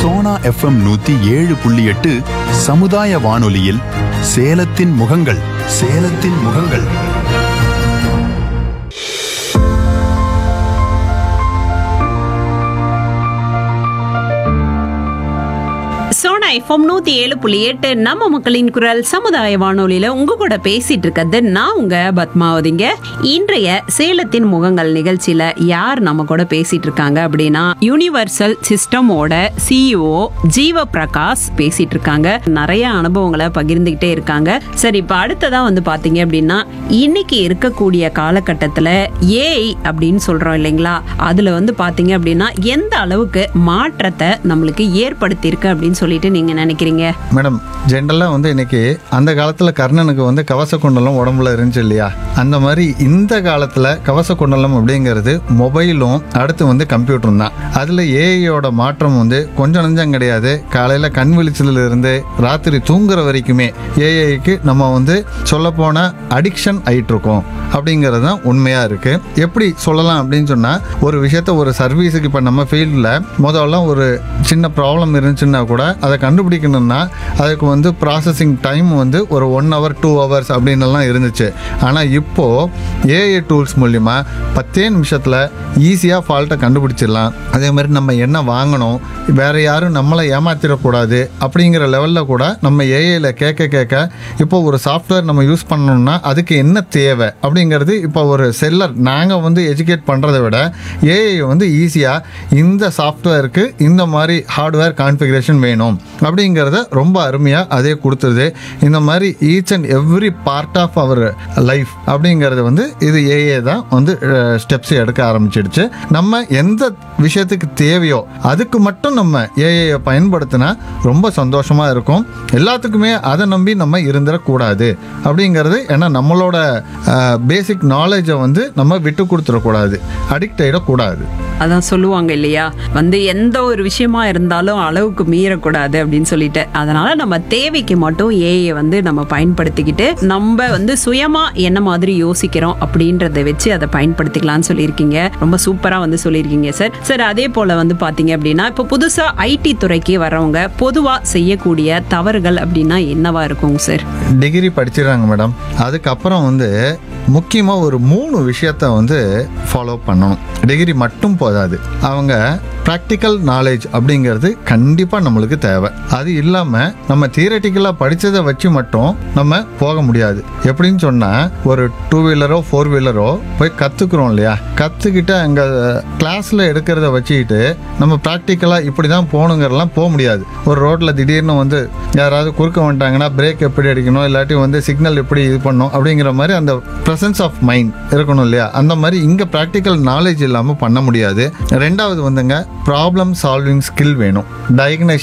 Sona FM நூத்தி ஏழு புள்ளி எட்டு சமுதாய வானொலியில் சேலத்தின் முகங்கள் சேலத்தின் முகங்கள் சோனா எஃப்எம் நூத்தி ஏழு புள்ளி எட்டு நம்ம மக்களின் குரல் சமுதாய வானொலியில உங்க கூட பேசிட்டு இருக்கிறது நான் உங்க பத்மாவதிங்க இன்றைய சேலத்தின் முகங்கள் நிகழ்ச்சியில யார் நம்ம கூட பேசிட்டு இருக்காங்க அப்படின்னா யூனிவர்சல் சிஸ்டமோட சிஇஓ ஜீவ பிரகாஷ் பேசிட்டு இருக்காங்க நிறைய அனுபவங்களை பகிர்ந்துகிட்டே இருக்காங்க சரி இப்ப அடுத்ததா வந்து பாத்தீங்க அப்படின்னா இன்னைக்கு இருக்கக்கூடிய காலகட்டத்துல ஏஐ அப்படின்னு சொல்றோம் இல்லைங்களா அதுல வந்து பாத்தீங்க அப்படின்னா எந்த அளவுக்கு மாற்றத்தை நம்மளுக்கு ஏற்படுத்தியிருக்கு அப்படின்னு சொல்லிட்டு நீங்க நினைக்கிறீங்க மேடம் ஜென்ரலாக வந்து இன்னைக்கு அந்த காலத்தில் கர்ணனுக்கு வந்து கவச குண்டலம் உடம்புல இருந்துச்சு இல்லையா அந்த மாதிரி இந்த காலத்தில் கவச குண்டலம் அப்படிங்கிறது மொபைலும் அடுத்து வந்து கம்ப்யூட்டரும் தான் அதில் ஏஐயோட மாற்றம் வந்து கொஞ்சம் நஞ்சம் கிடையாது காலையில் கண் விழிச்சதுல இருந்து ராத்திரி தூங்குற வரைக்குமே ஏஐக்கு நம்ம வந்து சொல்லப்போன அடிக்ஷன் ஆயிட்டு இருக்கோம் அப்படிங்கிறது தான் உண்மையாக இருக்குது எப்படி சொல்லலாம் அப்படின்னு சொன்னால் ஒரு விஷயத்த ஒரு சர்வீஸுக்கு இப்போ நம்ம ஃபீல்டில் முதல்ல ஒரு சின்ன ப்ராப்ளம் இருந்துச்சுன்னா கூட அதை கண்டுபிடிக்கணும்னா அதுக்கு வந்து ப்ராசஸிங் டைம் வந்து ஒரு ஒன் ஹவர் டூ ஹவர்ஸ் அப்படின்னு எல்லாம் இருந்துச்சு ஆனால் இப்போது ஏஐ டூல்ஸ் மூலிமா பத்தே நிமிஷத்தில் ஈஸியாக ஃபால்ட்டை கண்டுபிடிச்சிடலாம் அதே மாதிரி நம்ம என்ன வாங்கணும் வேற யாரும் நம்மளை ஏமாத்திடக்கூடாது அப்படிங்கிற லெவலில் கூட நம்ம ஏஐயில் கேட்க கேட்க இப்போ ஒரு சாஃப்ட்வேர் நம்ம யூஸ் பண்ணணும்னா அதுக்கு என்ன தேவை அப்படிங்கிறது இப்போ ஒரு செல்லர் நாங்கள் வந்து எஜுகேட் பண்ணுறதை விட ஏஐ வந்து ஈஸியாக இந்த சாஃப்ட்வேருக்கு இந்த மாதிரி ஹார்ட்வேர் கான்ஃபிகரேஷன் வேணும் அப்படிங்கிறத ரொம்ப அருமையாக அதே கொடுத்துருது இந்த மாதிரி each and every part of அவர் லைஃப் அப்படிங்கிறது வந்து இது ஏஏ தான் வந்து ஸ்டெப்ஸ் எடுக்க ஆரம்பிச்சிடுச்சு நம்ம எந்த விஷயத்துக்கு தேவையோ அதுக்கு மட்டும் நம்ம ஏஐயை பயன்படுத்தினா ரொம்ப சந்தோஷமா இருக்கும் எல்லாத்துக்குமே அதை நம்பி நம்ம இருந்துடக்கூடாது அப்படிங்கிறது ஏன்னா நம்மளோட பேசிக் நாலேஜை வந்து நம்ம விட்டு கொடுத்துடக்கூடாது அடிக்ட் ஆகிடக்கூடாது அதான் சொல்லுவாங்க இல்லையா வந்து எந்த ஒரு விஷயமா இருந்தாலும் அளவுக்கு மீறக்கூடாது அப்படின்னு சொல்லிட்டு அதனால நம்ம தேவைக்கு மட்டும் ஏஐ வந்து நம்ம பயன்படுத்திக்கிட்டு நம்ம வந்து சுயமா என்ன மாதிரி யோசிக்கிறோம் அப்படின்றத வச்சு அதை பயன்படுத்திக்கலாம்னு சொல்லியிருக்கீங்க ரொம்ப சூப்பரா வந்து சொல்லியிருக்கீங்க சார் சார் அதே போல வந்து பாத்தீங்க அப்படின்னா இப்போ புதுசா ஐடி துறைக்கு வரவங்க பொதுவா செய்யக்கூடிய தவறுகள் அப்படின்னா என்னவா இருக்குங்க சார் டிகிரி படிச்சிடுறாங்க மேடம் அதுக்கப்புறம் வந்து முக்கியமாக ஒரு மூணு விஷயத்த வந்து ஃபாலோ பண்ணணும் டிகிரி மட்டும் போதாது அவங்க ப்ராக்டிக்கல் நாலேஜ் அப்படிங்கிறது கண்டிப்பாக நம்மளுக்கு தேவை அது இல்லாமல் நம்ம தியரட்டிக்கலாக படித்ததை வச்சு மட்டும் நம்ம போக முடியாது எப்படின்னு சொன்னால் ஒரு டூ வீலரோ ஃபோர் வீலரோ போய் கற்றுக்குறோம் இல்லையா கற்றுக்கிட்டு அங்கே கிளாஸில் எடுக்கிறத வச்சுக்கிட்டு நம்ம ப்ராக்டிக்கலாக இப்படி தான் போகணுங்கிறலாம் போக முடியாது ஒரு ரோட்டில் திடீர்னு வந்து யாராவது குறுக்க வந்துட்டாங்கன்னா பிரேக் எப்படி அடிக்கணும் இல்லாட்டி வந்து சிக்னல் எப்படி இது பண்ணணும் அப்படிங்கிற மாதிரி அந்த ப்ரெசன்ஸ் ஆஃப் மைண்ட் இருக்கணும் இல்லையா அந்த மாதிரி இங்கே ப்ராக்டிக்கல் நாலேஜ் இல்லாமல் பண்ண முடியாது ரெண்டாவது வந்துங்க ப்ராப்ளம் சால்விங் ஸ்கில் வேணும் டயக்னேஷன்